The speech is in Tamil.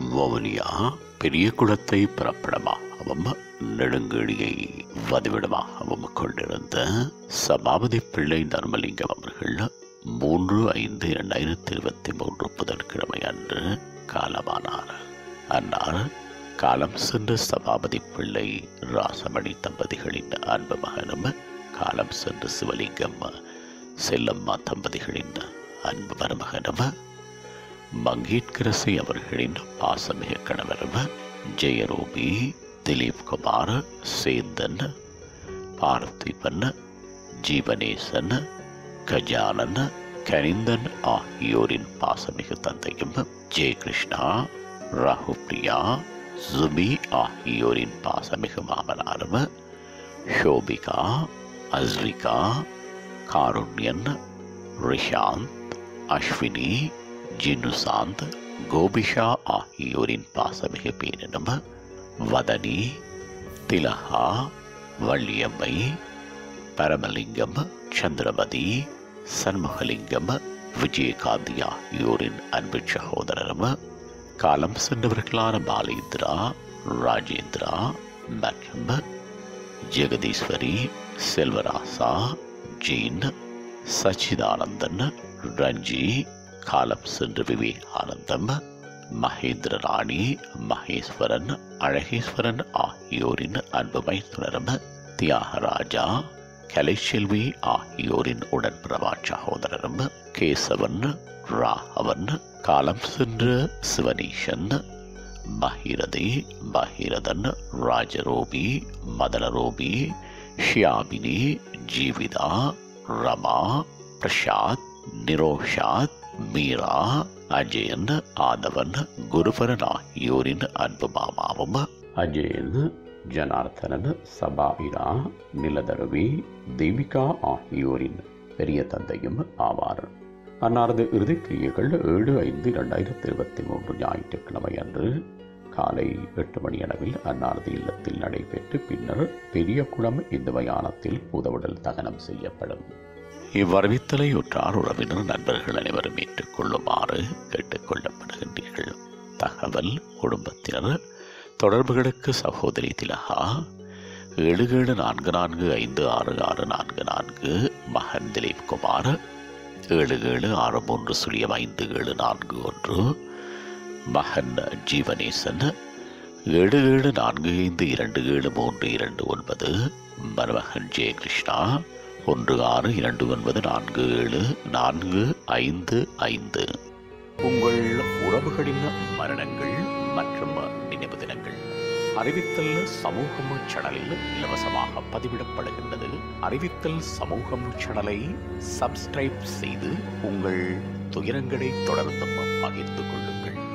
வவுனியா பெரிய குளத்தை பிறப்பிடமாகவும் நெடுங்கேடியை வதிவிடமாகவும் கொண்டிருந்த சபாபதி பிள்ளை தர்மலிங்கம் அவர்கள் மூன்று ஐந்து இரண்டாயிரத்தி இருபத்தி மூன்று புதன்கிழமை அன்று காலமானார் அன்னார் காலம் சென்ற சபாபதி பிள்ளை ராசமணி தம்பதிகளின் அன்பு மகனும் காலம் சென்ற சிவலிங்கம் செல்லம்மா தம்பதிகளின் அன்பு மருமகனும் மங்கேட்கரசி அவர்களின் பாசமிக கணவரும் ஜெயரூபி திலீப் குமார் சேந்தன் பார்த்திபன் ஜீவனேசன் கஜானன் கனிந்தன் ஆகியோரின் பாசமிகு தந்தையும் ஜெயகிருஷ்ணா ராகுப்ரியா ஜுபி ஆகியோரின் பாசமிகு மாமனாரும் ஷோபிகா அஸ்ரிகா காருண்யன் ரிஷாந்த் அஸ்வினி ஜினுசாந்த் கோபிஷா ஆகியோரின் பாசமிகு பேரினும் வதனி திலகா வள்ளியம்மை பரமலிங்கம் சந்திரமதி சண்முகலிங்கம் விஜயகாந்தி ஆகியோரின் அன்பு சகோதரரும் காலம் சென்றவர்களான பாலேந்திரா ராஜேந்திரா மற்றும் ஜெகதீஸ்வரி செல்வராசா ஜெயின் சச்சிதானந்தன் ரஞ்சி காலம் சென்று விவேகானந்தம் மகேந்திர ராணி மகேஸ்வரன் அழகேஸ்வரன் ஆகியோரின் அன்பு மைத்துனரும் தியாகராஜா கலைச்செல்வி ஆகியோரின் உடன்பிறவா சகோதரரும் கேசவன் ராகவன் காலம் சென்ற சிவனீஷன் பகீரதி பகீரதன் ராஜரோபி மதனரோபி ஷியாமினி ஜீவிதா ரமா பிரசாத் நிரோஷாத் மீரா அஜயன் ஆதவன் குருபரன் ஆகியோரின் அன்பு மாமாவும் அஜயன் ஜனார்த்தனன் சபாயிரா நிலதரவி தேவிகா ஆகியோரின் பெரிய தந்தையும் ஆவார் அன்னாரது இறுதிக்கிரியைகள் ஏழு ஐந்து இரண்டாயிரத்தி இருபத்தி மூன்று ஞாயிற்றுக்கிழமை அன்று காலை எட்டு மணி அளவில் அன்னாரது இல்லத்தில் நடைபெற்று பின்னர் பெரியகுளம் இந்த மயானத்தில் புதவுடல் தகனம் செய்யப்படும் இவ்வறிவித்தலை உற்றார் உறவினர் நண்பர்கள் அனைவரும் ஏற்றுக்கொள்ளுமாறு கேட்டுக்கொள்ளப்படுகின்றீர்கள் தகவல் குடும்பத்தினர் தொடர்புகளுக்கு சகோதரி திலகா ஏழு ஏழு நான்கு நான்கு ஐந்து ஆறு ஆறு நான்கு நான்கு மகன் திலீப் குமார் ஏழு ஏழு ஆறு மூன்று சுழியம் ஐந்து ஏழு நான்கு ஒன்று மகன் ஜீவனேசன் ஏழு ஏழு நான்கு ஐந்து இரண்டு ஏழு மூன்று இரண்டு ஒன்பது மருமகன் ஜெயகிருஷ்ணா ஒன்று ஆறு இரண்டு ஒன்பது நான்கு ஏழு நான்கு ஐந்து ஐந்து உங்கள் உறவுகளின் மரணங்கள் மற்றும் நினைவு தினங்கள் அறிவித்தல் சமூகம் சேனலில் இலவசமாக பதிவிடப்படுகின்றது அறிவித்தல் சமூகம் சேனலை சப்ஸ்கிரைப் செய்து உங்கள் துயரங்களை தொடர்ந்தும் பகிர்ந்து கொள்ளுங்கள்